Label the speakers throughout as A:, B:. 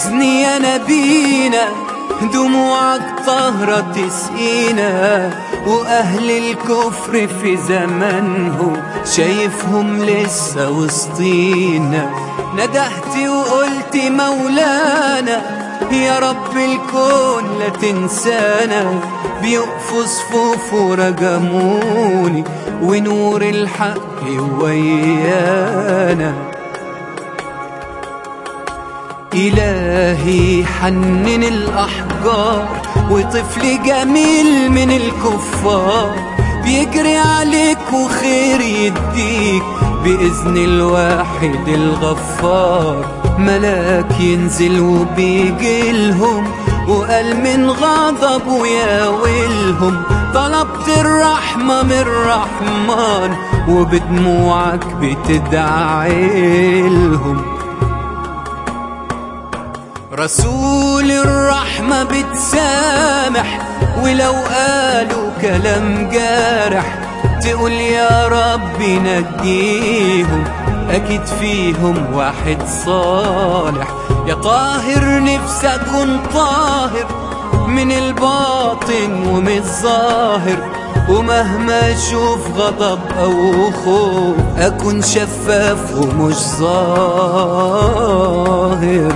A: بإذني يا نبينا دموعك طهرة تسقينا وأهل الكفر في زمانهم شايفهم لسه وسطينا ندهت وقلت مولانا يا رب الكون لا تنسانا بيقفوا صفوف ورجموني ونور الحق ويانا إلهي حنن الأحجار وطفل جميل من الكفار بيجري عليك وخير يديك بإذن الواحد الغفار ملاك ينزل وبيجي لهم وقال من غضبه يا ويلهم طلبت الرحمة من الرحمن وبدموعك بتدعي لهم رسول الرحمة بتسامح ولو قالوا كلام جارح تقول يا رب نجيهم أكيد فيهم واحد صالح يا طاهر نفسي أكون طاهر من الباطن ومن الظاهر ومهما اشوف غضب او خوف اكون شفاف ومش ظاهر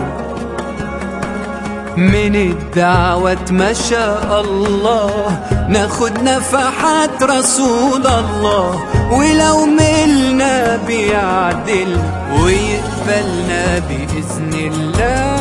A: من الدعوة ما شاء الله ناخد نفحات رسول الله ولو ملنا بيعدل ويقبلنا بإذن الله